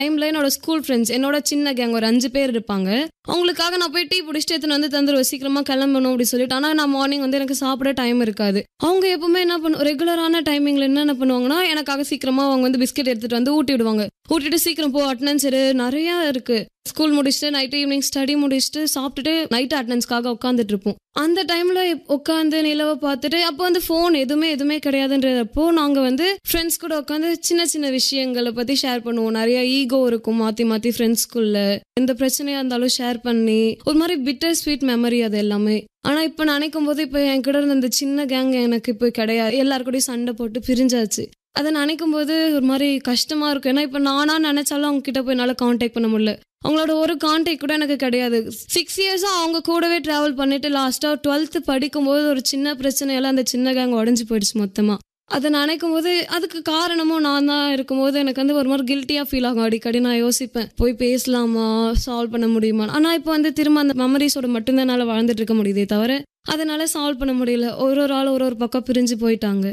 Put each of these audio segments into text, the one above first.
டைம்ல என்னோட school friends என்னோட சின்ன கேங் ஒரு அஞ்சு பேர் இருப்பாங்க அவங்களுக்காக நான் போய் டீ பிடிச்சிட்டு எடுத்துன்னு வந்து தந்துருவேன் சீக்கிரமா கிளம்பணும் அப்படி சொல்லிட்டு ஆனா நான் மார்னிங் வந்து எனக்கு சாப்பிட டைம் இருக்காது அவங்க எப்பவுமே என்ன பண்ணும் ரெகுலரான டைமிங்ல என்னென்ன பண்ணுவாங்கன்னா எனக்காக சீக்கிரமா அவங்க வந்து பிஸ்கெட் எடுத்துட்டு வந்து ஊட்டி விடுவாங்க ஊட்டிட்டு சீக்கிரம் போ அட்டனன்ஸ் நிறைய இருக்கு ஸ்கூல் முடிச்சுட்டு நைட்டு ஈவினிங் ஸ்டடி முடிச்சுட்டு சாப்பிட்டுட்டு நைட் அட்டனன்ஸ்க்காக உட்காந்துட்டு இருப்போம் அந்த டைம்ல உட்காந்து நிலவை பார்த்துட்டு அப்போ வந்து ஃபோன் எதுவுமே எதுவுமே கிடையாதுன்றப்போ நாங்க வந்து ஃப்ரெண்ட்ஸ் கூட உட்காந்து சின்ன சின்ன விஷயங்களை பத்தி ஷேர் பண்ணுவோம் நிறைய ஈகோ இருக்கும் மாத்தி மாத்தி ஃப்ரெண்ட்ஸ்குள்ள எந்த பிரச்சனையா இருந்தாலும் ஷேர் பண்ணி ஒரு மாதிரி பிட்டர் ஸ்வீட் மெமரி அது எல்லாமே ஆனா இப்ப நினைக்கும் போது இப்ப என் கூட இருந்த அந்த சின்ன கேங் எனக்கு இப்போ கிடையாது எல்லாரு கூடயும் சண்டை போட்டு பிரிஞ்சாச்சு அதை நினைக்கும் போது ஒரு மாதிரி கஷ்டமா இருக்கும் ஏன்னா இப்ப நானா நினைச்சாலும் அவங்க கிட்ட போய் என்னால கான்டாக்ட் பண்ண முடியல அவங்களோட ஒரு கான்டாக்ட் கூட எனக்கு கிடையாது சிக்ஸ் இயர்ஸா அவங்க கூடவே டிராவல் பண்ணிட்டு லாஸ்டா டுவெல்த் படிக்கும்போது ஒரு சின்ன பிரச்சனையெல்லாம் அந்த சின்ன கேங் உடஞ்சு போயிடுச்சு மொத்தமா அதை நினைக்கும் போது அதுக்கு காரணமும் நான் தான் இருக்கும்போது எனக்கு வந்து ஒரு மாதிரி கில்ட்டியா ஃபீல் ஆகும் அடிக்கடி நான் யோசிப்பேன் போய் பேசலாமா சால்வ் பண்ண முடியுமா ஆனா இப்போ வந்து திரும்ப அந்த மெமரிஸோட மட்டும்தான் என்னால வாழ்ந்துட்டு இருக்க முடியுதே தவிர அதனால சால்வ் பண்ண முடியல ஒரு ஒரு ஆள் ஒரு ஒரு பக்கம் பிரிஞ்சு போயிட்டாங்க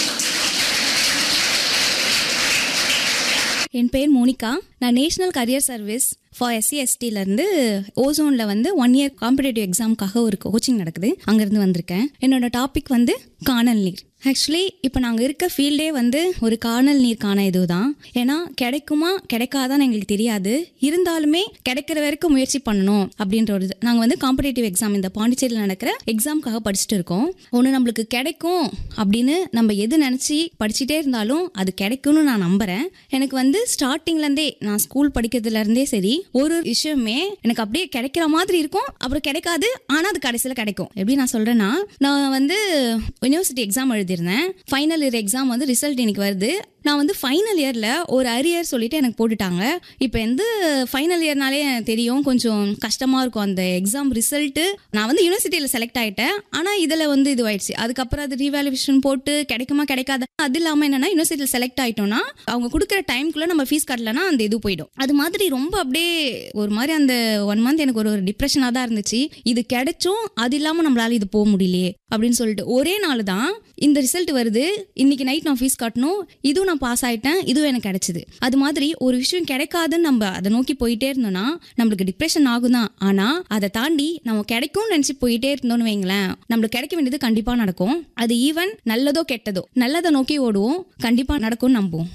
என் பேர் மோனிகா நான் national career service for SC எஸ்டிலேருந்து ஓசோனில் வந்து ஒன் இயர் காம்படேட்டிவ் எக்ஸாமுக்காக ஒரு கோச்சிங் நடக்குது அங்கேருந்து வந்திருக்கேன் என்னோட டாபிக் வந்து காணல் நீர் ஆக்சுவலி இப்போ நாங்கள் இருக்க ஃபீல்டே வந்து ஒரு காணல் நீருக்கான இதுதான் ஏன்னா கிடைக்குமா கிடைக்காதான்னு எங்களுக்கு தெரியாது இருந்தாலுமே கிடைக்கிற வரைக்கும் முயற்சி பண்ணணும் அப்படின்ற ஒரு இது நாங்கள் வந்து காம்படேட்டிவ் எக்ஸாம் இந்த பாண்டிச்சேரியில் நடக்கிற எக்ஸாமுக்காக படிச்சுட்டு இருக்கோம் ஒன்று நம்மளுக்கு கிடைக்கும் அப்படின்னு நம்ம எது நினச்சி படிச்சுட்டே இருந்தாலும் அது கிடைக்கும்னு நான் நம்புகிறேன் எனக்கு வந்து ஸ்டார்டிங்லேருந்தே நான் ஸ்கூல் படிக்கிறதுலேருந்தே சரி ஒரு விஷயமே எனக்கு அப்படியே கிடைக்கிற மாதிரி இருக்கும் அப்புறம் கிடைக்காது ஆனால் அது கடைசியில் கிடைக்கும் எப்படி நான் சொல்கிறேன்னா நான் வந்து யூனிவர்சிட்டி எக்ஸாம் எழுதியிருந்தேன் ஃபைனல் இயர் எக்ஸாம் வந்து ரிசல்ட் இன்னைக்கு வருது நான் வந்து ஃபைனல் இயரில் ஒரு அரியர் சொல்லிட்டு எனக்கு போட்டுட்டாங்க இப்போ வந்து ஃபைனல் இயர்னாலே எனக்கு தெரியும் கொஞ்சம் கஷ்டமாக இருக்கும் அந்த எக்ஸாம் ரிசல்ட்டு நான் வந்து யூனிவர்சிட்டியில் செலக்ட் ஆகிட்டேன் ஆனால் இதில் வந்து இதுவாயிடுச்சு அதுக்கப்புறம் அது ரீவேல்யூஷன் போட்டு கிடைக்குமா கிடைக்காத அது இல்லாமல் என்னன்னா யூனிவர்சிட்டியில் செலக்ட் ஆகிட்டோம்னா அவங்க கொடுக்குற டைம்குள்ளே நம்ம ஃபீஸ் கட்டலனா அந்த இது போயிடும் அது மாதிரி ரொம்ப அப்படியே ஒரு மாதிரி அந்த ஒன் மந்த் எனக்கு ஒரு ஒரு டிப்ரெஷனாக தான் இருந்துச்சு இது கிடைச்சும் அது இல்லாமல் நம்மளால இது போக முடியலையே அப்படின்னு சொல்லிட்டு ஒரே நாள் தான் இந்த ரிசல்ட் வருது இன்னைக்கு நைட் நான் ஃபீஸ் கட்டணும் இதுவும் நான் பாஸ் ஆயிட்டேன் இதுவும் எனக்கு கிடைச்சது அது மாதிரி ஒரு விஷயம் கிடைக்காதுன்னு நம்ம அதை நோக்கி போயிட்டே இருந்தோம்னா நம்மளுக்கு டிப்ரெஷன் ஆகும் தான் ஆனா அதை தாண்டி நம்ம கிடைக்கும்னு நினைச்சு போயிட்டே இருந்தோம்னு வைங்களேன் நம்மளுக்கு கிடைக்க வேண்டியது கண்டிப்பா நடக்கும் அது ஈவன் நல்லதோ கெட்டதோ நல்லதை நோக்கி ஓடுவோம் கண்டிப்பா நடக்கும்னு நம்புவோம்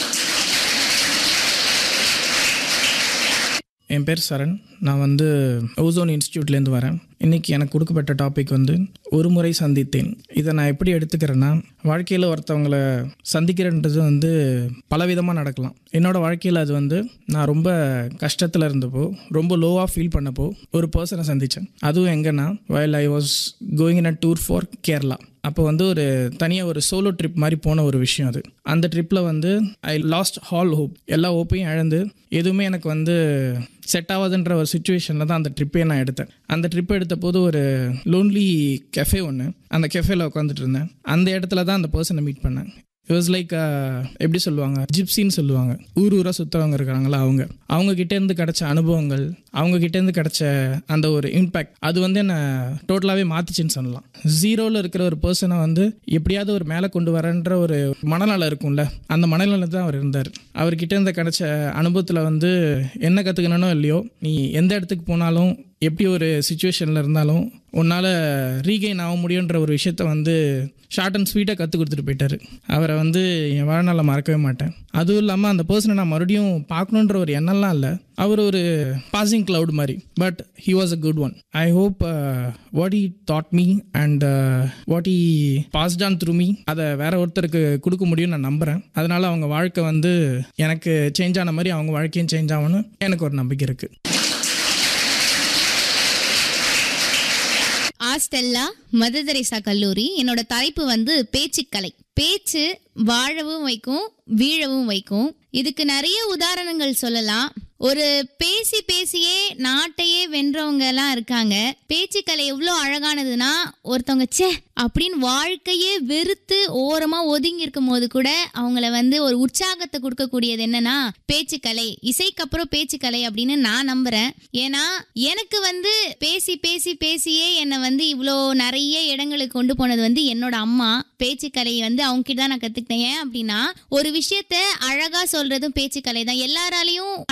என் பேர் சரண் நான் வந்து ஓசோன் இன்ஸ்டியூட்லேருந்து வரேன் இன்றைக்கி எனக்கு கொடுக்கப்பட்ட டாபிக் வந்து ஒரு முறை சந்தித்தேன் இதை நான் எப்படி எடுத்துக்கிறேன்னா வாழ்க்கையில் ஒருத்தவங்களை சந்திக்கிறன்றது வந்து பலவிதமாக நடக்கலாம் என்னோட வாழ்க்கையில் அது வந்து நான் ரொம்ப கஷ்டத்தில் இருந்தப்போ ரொம்ப லோவாக ஃபீல் பண்ணப்போ ஒரு பர்சனை சந்தித்தேன் அதுவும் எங்கன்னா வயல் I was going in a tour for Kerala அப்போ வந்து ஒரு தனியாக ஒரு சோலோ ட்ரிப் மாதிரி போன ஒரு விஷயம் அது அந்த ட்ரிப்பில் வந்து ஐ லாஸ்ட் ஹால் ஹோப் எல்லா ஹோப்பையும் இழந்து எதுவுமே எனக்கு வந்து செட் ஆகாதுன்ற ஒரு சுச்சுவேஷனில் தான் அந்த ட்ரிப்பே நான் எடுத்தேன் அந்த ட்ரிப் எடுத்த போது ஒரு லோன்லி கெஃபே ஒன்று அந்த கெஃபேல உட்காந்துட்டு இருந்தேன் அந்த இடத்துல தான் அந்த பர்சனை மீட் பண்ணேன் இட் வாஸ் லைக் எப்படி சொல்லுவாங்க ஜிப்சின்னு சொல்லுவாங்க ஊர் ஊராக சுற்றுறவங்க இருக்கிறாங்களா அவங்க அவங்க கிட்டேருந்து கிடைச்ச அனுபவங்கள் அவங்க கிட்டேருந்து கிடைச்ச அந்த ஒரு இம்பேக்ட் அது வந்து என்னை டோட்டலாகவே மாற்றிச்சின்னு சொல்லலாம் ஜீரோவில் இருக்கிற ஒரு பர்சனை வந்து எப்படியாவது ஒரு மேலே கொண்டு வரன்ற ஒரு மனநலம் இருக்கும்ல அந்த மனநலம் தான் அவர் இருந்தார் அவர்கிட்ட இருந்து கிடைச்ச அனுபவத்தில் வந்து என்ன கற்றுக்கணும்னோ இல்லையோ நீ எந்த இடத்துக்கு போனாலும் எப்படி ஒரு சுச்சுவேஷனில் இருந்தாலும் உன்னால் ரீகெயின் ஆக முடியுன்ற ஒரு விஷயத்த வந்து ஷார்ட் அண்ட் ஸ்வீட்டாக கற்றுக் கொடுத்துட்டு போயிட்டார் அவரை வந்து என் வாழ்நாளில் மறக்கவே மாட்டேன் அதுவும் இல்லாமல் அந்த பர்சனை நான் மறுபடியும் பார்க்கணுன்ற ஒரு எண்ணம்லாம் இல்லை அவர் ஒரு பாசிங் க்ளவுட் மாதிரி but he was a good one I hope what he taught me and what he passed on through me அதை வேற ஒருத்தருக்கு கொடுக்க முடியும்னு நான் நம்புகிறேன் அதனால் அவங்க வாழ்க்கை வந்து எனக்கு சேஞ்ச் ஆன மாதிரி அவங்க வாழ்க்கையும் சேஞ்ச் ஆகும்னு எனக்கு ஒரு நம்பிக்கை இருக்குது ஆஸ்டெல்லா மதர் தெரேசா கல்லூரி என்னோட தலைப்பு வந்து பேச்சுக்கலை பேச்சு வாழவும் வைக்கும் வீழவும் வைக்கும் இதுக்கு நிறைய உதாரணங்கள் சொல்லலாம் ஒரு பேசி பேசியே நாட்டையே வென்றவங்க எல்லாம் இருக்காங்க பேச்சுக்கலை எவ்வளோ அழகானதுன்னா ஒருத்தவங்க ச்சே அப்படின்னு வாழ்க்கையே வெறுத்து ஓரமா ஒதுங்கி இருக்கும் போது கூட அவங்கள வந்து ஒரு உற்சாகத்தை கொடுக்கக்கூடியது என்னன்னா பேச்சுக்கலை இசைக்கப்புறம் பேச்சுக்கலை அப்படின்னு நான் நம்புறேன் ஏன்னா எனக்கு வந்து பேசி பேசி பேசியே என்னை வந்து இவ்வளோ நிறைய இடங்களுக்கு கொண்டு போனது வந்து என்னோட அம்மா பேச்சுக்கலை வந்து அவங்க கிட்ட தான் நான் கத்துக்கிட்டேன் ஏன் அப்படின்னா ஒரு விஷயத்த அழகா சொல்ல சொல்றதும் பேச்சுக்கலை தான் எல்லாராலையும்